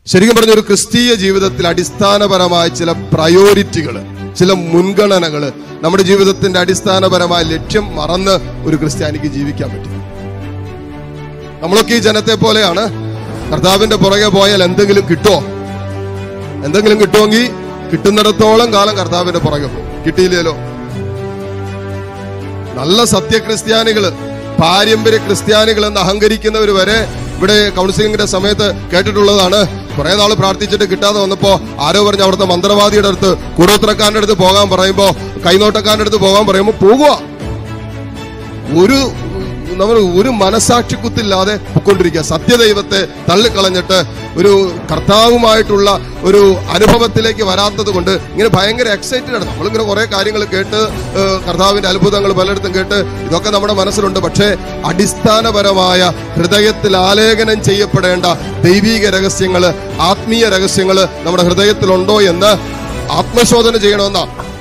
ശരിക്കും പറഞ്ഞ ഒരു ക്രിസ്തീയ ജീവിതത്തിൽ അടിസ്ഥാനപരമായ ചില പ്രയോറിറ്റികൾ ചില മുൻഗണനകൾ നമ്മുടെ ജീവിതത്തിന്റെ അടിസ്ഥാനപരമായ ലക്ഷ്യം മറന്ന് ഒരു ക്രിസ്ത്യാനിക്ക് ജീവിക്കാൻ പറ്റും നമ്മളൊക്കെ ഈ ജനത്തെ പോലെയാണ് കർത്താവിന്റെ പുറകെ പോയാൽ എന്തെങ്കിലും കിട്ടുമോ എന്തെങ്കിലും കിട്ടുമെങ്കിൽ കിട്ടുന്നിടത്തോളം കാലം കർത്താവിന്റെ പുറകെ പോകും കിട്ടിയില്ലല്ലോ നല്ല സത്യക്രിസ്ത്യാനികള് പാരമ്പര്യ ക്രിസ്ത്യാനികൾ എന്ന് അഹങ്കരിക്കുന്നവർ വരെ ഇവിടെ കൗൺസിലിംഗിന്റെ സമയത്ത് കേട്ടിട്ടുള്ളതാണ് കുറെ നാൾ പ്രാർത്ഥിച്ചിട്ട് കിട്ടാതെ വന്നപ്പോ ആരോ പറഞ്ഞ അവിടുത്തെ മന്ത്രവാദിയുടെ അടുത്ത് കൂടോത്രക്കാരന്റെ അടുത്ത് പോകാൻ പറയുമ്പോ കൈനോട്ടക്കാരന്റെ അടുത്ത് പോകാൻ പറയുമ്പോ പോകുക ഒരു നമ്മൾ ഒരു മനസാക്ഷിക്കുത്തില്ലാതെ പൊക്കൊണ്ടിരിക്കുക സത്യദൈവത്തെ തള്ളിക്കളഞ്ഞിട്ട് ഒരു കർത്താവുമായിട്ടുള്ള ഒരു അനുഭവത്തിലേക്ക് വരാത്തത് കൊണ്ട് ഇങ്ങനെ ഭയങ്കര എക്സൈറ്റഡ് ആണ് നമ്മളിങ്ങനെ കുറെ കാര്യങ്ങൾ കേട്ട് ഏഹ്, കർത്താവിന്റെ അത്ഭുതങ്ങൾ പലയിടത്തും കേട്ട് ഇതൊക്കെ നമ്മുടെ മനസ്സിലുണ്ട് പക്ഷേ അടിസ്ഥാനപരമായ ഹൃദയത്തിൽ ആലേഖനം ചെയ്യപ്പെടേണ്ട ദൈവീക രഹസ്യങ്ങള് ആത്മീയ രഹസ്യങ്ങള് നമ്മുടെ ഹൃദയത്തിലുണ്ടോ എന്ന് ആത്മശോധന ചെയ്യണമെന്നാ